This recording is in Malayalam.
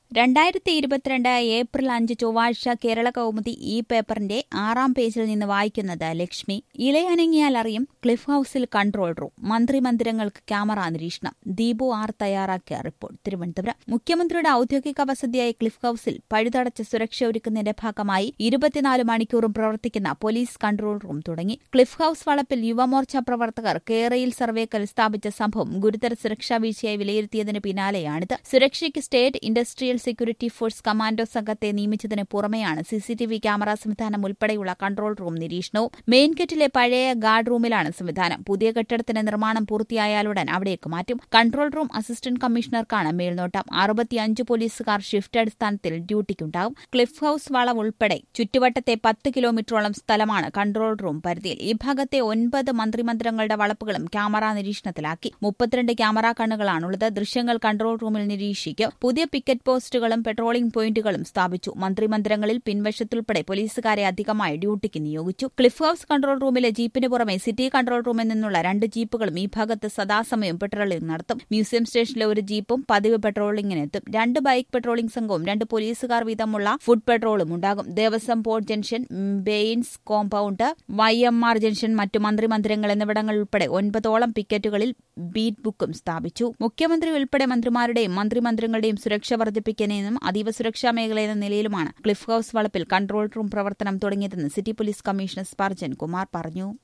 രണ്ടായിരത്തി ഇരുപത്തിരണ്ട് ഏപ്രിൽ അഞ്ച് ചൊവ്വാഴ്ച കേരള കൗമുദി ഈ പേപ്പറിന്റെ ആറാം പേജിൽ നിന്ന് വായിക്കുന്നത് ലക്ഷ്മി ഇലയനങ്ങിയാൽ അറിയും ക്ലിഫ് ഹൌസിൽ കൺട്രോൾ റൂം മന്ത്രിമന്ദിരങ്ങൾക്ക് ക്യാമറ നിരീക്ഷണം ദീപു ആർ തയ്യാറാക്കിയ റിപ്പോർട്ട് തിരുവനന്തപുരം മുഖ്യമന്ത്രിയുടെ ഔദ്യോഗിക വസതിയായ ക്ലിഫ് ഹൌസിൽ പഴുതടച്ച് സുരക്ഷ ഒരുക്കുന്നതിന്റെ ഭാഗമായി ഇരുപത്തിനാല് മണിക്കൂറും പ്രവർത്തിക്കുന്ന പോലീസ് കൺട്രോൾ റൂം തുടങ്ങി ക്ലിഫ് ഹൌസ് വളപ്പിൽ യുവമോർച്ച പ്രവർത്തകർ കേരയിൽ സർവേക്കൽ സ്ഥാപിച്ച സംഭവം ഗുരുതര സുരക്ഷാ വീഴ്ചയായി വിലയിരുത്തിയതിന് പിന്നാലെയാണിത് സുരക്ഷയ്ക്ക് state industrial security force commando സംഘത്തെ നിയമിച്ചതിന് പുറമെയാണ് സിസിടിവി ക്യാമറ സംവിധാനം ഉൾപ്പെടെയുള്ള കൺട്രോൾ റൂം നിരീക്ഷണവും മെയിൻ ഗേറ്റിലെ പഴയ ഗാർഡ് റൂമിലാണ് സംവിധാനം പുതിയ കെട്ടിടത്തിന്റെ നിർമ്മാണം പൂർത്തിയായാലുടൻ അവിടേക്ക് മാറ്റും കൺട്രോൾ റൂം അസിസ്റ്റന്റ് കമ്മീഷണർക്കാണ് മേൽനോട്ടം അറുപത്തിയഞ്ച് പോലീസുകാർ ഷിഫ്റ്റ് അടിസ്ഥാനത്തിൽ ഡ്യൂട്ടിക്കുണ്ടാവും ക്ലിഫ് ഹൌസ് വളവ് ഉൾപ്പെടെ ചുറ്റുവട്ടത്തെ പത്ത് കിലോമീറ്ററോളം സ്ഥലമാണ് കൺട്രോൾ റൂം പരിധിയിൽ ഈ ഭാഗത്തെ ഒൻപത് മന്ത്രിമന്ദിരങ്ങളുടെ വളപ്പുകളും ക്യാമറ നിരീക്ഷണത്തിലാക്കി മുപ്പത്തിരണ്ട് ക്യാമറ കണ്ണുകളാണുള്ളത് ദൃശ്യങ്ങൾ കൺട്രോൾ റൂമിൽ നിരീക്ഷിക്കും പുതിയ പിക്കറ്റ് പോസ്റ്റുകളും പെട്രോളിംഗ് പോയിന്റുകളും സ്ഥാപിച്ചു മന്ത്രിമന്ദിരങ്ങളിൽ പിൻവശത്തുൾപ്പെടെ പോലീസുകാരെ അധികമായി ഡ്യൂട്ടിക്ക് നിയോഗിച്ചു ക്ലിഫ് ഹൌസ് കൺട്രോൾ റൂമിലെ ജീപ്പിന് പുറമെ സിറ്റി കൺട്രോൾ റൂമിൽ നിന്നുള്ള രണ്ട് ജീപ്പുകളും ഈ ഭാഗത്ത് സദാസമയം പെട്രോളിംഗ് നടത്തും മ്യൂസിയം സ്റ്റേഷനിലെ ഒരു ജീപ്പും പതിവ് പെട്രോളിംഗിനെത്തും രണ്ട് ബൈക്ക് പെട്രോളിംഗ് സംഘവും രണ്ട് പോലീസുകാർ വീതമുള്ള ഫുഡ് പെട്രോളും ഉണ്ടാകും Devaswom board junction Bains compound Y M R junction മറ്റു മന്ത്രിമന്ദിരങ്ങൾ എന്നിവിടങ്ങൾ ഉൾപ്പെടെ ഒൻപതോളം പിക്കറ്റുകളിൽ ബീറ്റ് ബുക്കും സ്ഥാപിച്ചു മുഖ്യമന്ത്രി ഉൾപ്പെടെ മന്ത്രിമാരുടെയും മന്ത്രിമന്ദിരങ്ങളുടെയും സുരക്ഷ വർദ്ധിപ്പിക്കുന്നതിനും അതീവ സുരക്ഷാ മേഖലയെന്ന നിലയിലുമാണ് ക്ലിഫ് ഹൌസ് വളപ്പിൽ കൺട്രോൾ റൂം പ്രവർത്തനം തുടങ്ങിയതെന്ന് city police commissioner Spurjan Kumar പറഞ്ഞു